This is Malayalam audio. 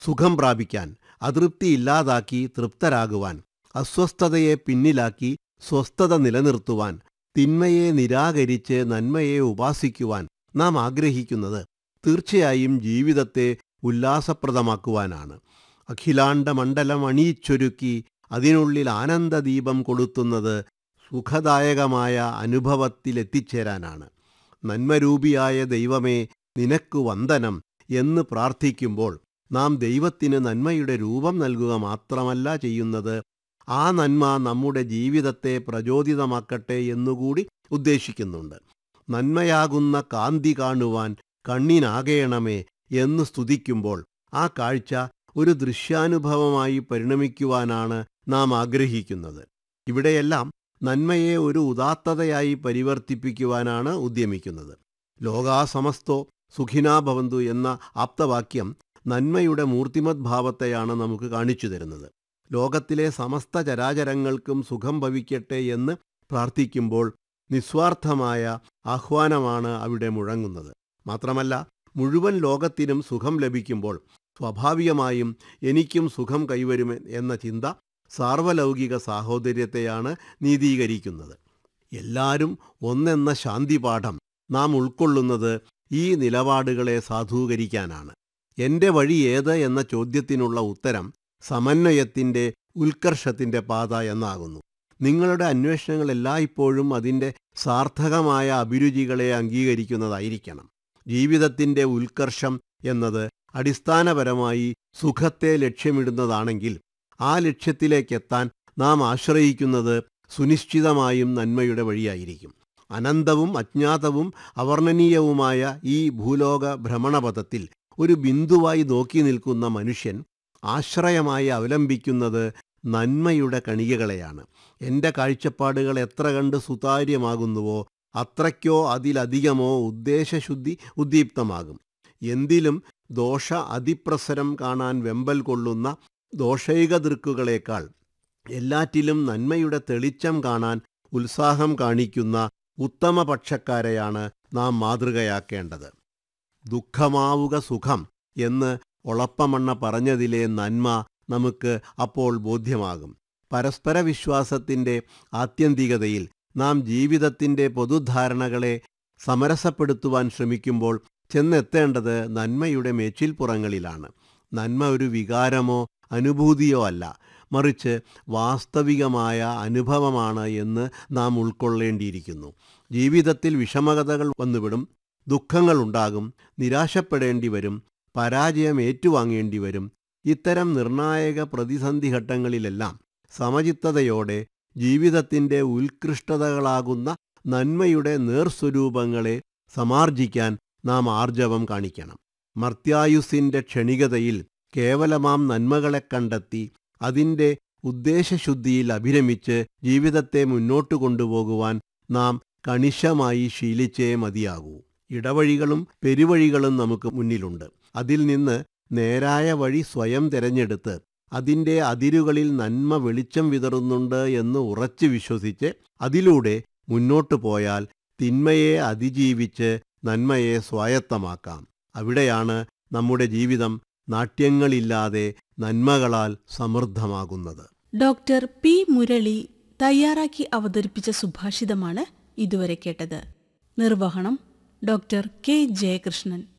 സുഖം പ്രാപിക്കാൻ അതൃപ്തി ഇല്ലാതാക്കി തൃപ്തരാകുവാൻ അസ്വസ്ഥതയെ പിന്നിലാക്കി സ്വസ്ഥത നിലനിർത്തുവാൻ തിന്മയെ നിരാകരിച്ച് നന്മയെ ഉപാസിക്കുവാൻ നാം ആഗ്രഹിക്കുന്നത് തീർച്ചയായും ജീവിതത്തെ ഉല്ലാസപ്രദമാക്കുവാനാണ് അഖിലാണ്ട മണ്ഡലം അണിയിച്ചൊരുക്കി അതിനുള്ളിൽ ആനന്ദദീപം കൊളുത്തുന്നത് സുഖദായകമായ അനുഭവത്തിലെത്തിച്ചേരാനാണ് നന്മരൂപിയായ ദൈവമേ നിനക്കു വന്ദനം എന്ന് പ്രാർത്ഥിക്കുമ്പോൾ നാം ദൈവത്തിന് നന്മയുടെ രൂപം നൽകുക മാത്രമല്ല ചെയ്യുന്നത് ആ നന്മ നമ്മുടെ ജീവിതത്തെ പ്രചോദിതമാക്കട്ടെ എന്നുകൂടി ഉദ്ദേശിക്കുന്നുണ്ട് നന്മയാകുന്ന കാന്തി കാണുവാൻ കണ്ണിനാകേണമേ എന്ന് സ്തുതിക്കുമ്പോൾ ആ കാഴ്ച ഒരു ദൃശ്യാനുഭവമായി പരിണമിക്കുവാനാണ് നാം ആഗ്രഹിക്കുന്നത് ഇവിടെയെല്ലാം നന്മയെ ഒരു ഉദാത്തതയായി പരിവർത്തിപ്പിക്കുവാനാണ് ഉദ്യമിക്കുന്നത് ലോകാസമസ്തോ സുഖിനാ ഭവന്തു എന്ന ആപ്തവാക്യം നന്മയുടെ മൂർത്തിമത് ഭാവത്തെയാണ് നമുക്ക് കാണിച്ചു തരുന്നത് ലോകത്തിലെ സമസ്ത ചരാചരങ്ങൾക്കും സുഖം ഭവിക്കട്ടെ എന്ന് പ്രാർത്ഥിക്കുമ്പോൾ നിസ്വാർത്ഥമായ ആഹ്വാനമാണ് അവിടെ മുഴങ്ങുന്നത് മാത്രമല്ല മുഴുവൻ ലോകത്തിനും സുഖം ലഭിക്കുമ്പോൾ സ്വാഭാവികമായും എനിക്കും സുഖം കൈവരും എന്ന ചിന്ത സാർവലൗകിക സാഹോദര്യത്തെയാണ് നീതീകരിക്കുന്നത് എല്ലാവരും ഒന്നെന്ന ശാന്തിപാഠം നാം ഉൾക്കൊള്ളുന്നത് ഈ നിലപാടുകളെ സാധൂകരിക്കാനാണ് എന്റെ വഴി ഏത് എന്ന ചോദ്യത്തിനുള്ള ഉത്തരം സമന്വയത്തിൻ്റെ ഉത്കർഷത്തിൻ്റെ പാത എന്നാകുന്നു നിങ്ങളുടെ അന്വേഷണങ്ങൾ എല്ലായ്പ്പോഴും അതിൻ്റെ സാർത്ഥകമായ അഭിരുചികളെ അംഗീകരിക്കുന്നതായിരിക്കണം ജീവിതത്തിൻ്റെ ഉത്കർഷം എന്നത് അടിസ്ഥാനപരമായി സുഖത്തെ ലക്ഷ്യമിടുന്നതാണെങ്കിൽ ആ ലക്ഷ്യത്തിലേക്കെത്താൻ നാം ആശ്രയിക്കുന്നത് സുനിശ്ചിതമായും നന്മയുടെ വഴിയായിരിക്കും അനന്തവും അജ്ഞാതവും അവർണ്ണനീയവുമായ ഈ ഭൂലോക ഭ്രമണപഥത്തിൽ ഒരു ബിന്ദുവായി നോക്കി നിൽക്കുന്ന മനുഷ്യൻ ആശ്രയമായി അവലംബിക്കുന്നത് നന്മയുടെ കണികകളെയാണ് എൻ്റെ കാഴ്ചപ്പാടുകൾ എത്ര കണ്ട് സുതാര്യമാകുന്നുവോ അത്രയ്ക്കോ അതിലധികമോ ഉദ്ദേശശുദ്ധി ഉദ്ദീപ്തമാകും എന്തിലും ദോഷ അതിപ്രസരം കാണാൻ വെമ്പൽ കൊള്ളുന്ന ദോഷൈക ദൃക്കുകളേക്കാൾ എല്ലാറ്റിലും നന്മയുടെ തെളിച്ചം കാണാൻ ഉത്സാഹം കാണിക്കുന്ന ഉത്തമപക്ഷക്കാരെയാണ് നാം മാതൃകയാക്കേണ്ടത് ദുഃഖമാവുക സുഖം എന്ന് ഒളപ്പമണ്ണ പറഞ്ഞതിലെ നന്മ നമുക്ക് അപ്പോൾ ബോധ്യമാകും പരസ്പര വിശ്വാസത്തിൻ്റെ ആത്യന്തികതയിൽ നാം ജീവിതത്തിൻ്റെ പൊതുധാരണകളെ സമരസപ്പെടുത്തുവാൻ ശ്രമിക്കുമ്പോൾ ചെന്നെത്തേണ്ടത് നന്മയുടെ മേച്ചിൽപ്പുറങ്ങളിലാണ് നന്മ ഒരു വികാരമോ അനുഭൂതിയോ അല്ല മറിച്ച് വാസ്തവികമായ അനുഭവമാണ് എന്ന് നാം ഉൾക്കൊള്ളേണ്ടിയിരിക്കുന്നു ജീവിതത്തിൽ വിഷമകതകൾ വന്നുവിടും ദുഃഖങ്ങളുണ്ടാകും നിരാശപ്പെടേണ്ടി വരും പരാജയം ഏറ്റുവാങ്ങേണ്ടി വരും ഇത്തരം നിർണായക പ്രതിസന്ധി ഘട്ടങ്ങളിലെല്ലാം സമചിത്തതയോടെ ജീവിതത്തിൻ്റെ ഉത്കൃഷ്ടതകളാകുന്ന നന്മയുടെ നേർസ്വരൂപങ്ങളെ സമാർജിക്കാൻ നാം ആർജവം കാണിക്കണം മർത്യായുസിൻ്റെ ക്ഷണികതയിൽ കേവലമാം നന്മകളെ കണ്ടെത്തി അതിൻ്റെ ഉദ്ദേശശുദ്ധിയിൽ അഭിരമിച്ച് ജീവിതത്തെ മുന്നോട്ടു കൊണ്ടുപോകുവാൻ നാം കണിശമായി ശീലിച്ചേ മതിയാകൂ ഇടവഴികളും പെരുവഴികളും നമുക്ക് മുന്നിലുണ്ട് അതിൽ നിന്ന് നേരായ വഴി സ്വയം തിരഞ്ഞെടുത്ത് അതിൻ്റെ അതിരുകളിൽ നന്മ വെളിച്ചം വിതറുന്നുണ്ട് എന്ന് ഉറച്ചു വിശ്വസിച്ച് അതിലൂടെ മുന്നോട്ടു പോയാൽ തിന്മയെ അതിജീവിച്ച് നന്മയെ സ്വായത്തമാക്കാം അവിടെയാണ് നമ്മുടെ ജീവിതം നാട്യങ്ങളില്ലാതെ നന്മകളാൽ സമൃദ്ധമാകുന്നത് ഡോക്ടർ പി മുരളി തയ്യാറാക്കി അവതരിപ്പിച്ച സുഭാഷിതമാണ് ഇതുവരെ കേട്ടത് നിർവഹണം ഡോക്ടർ കെ ജയകൃഷ്ണൻ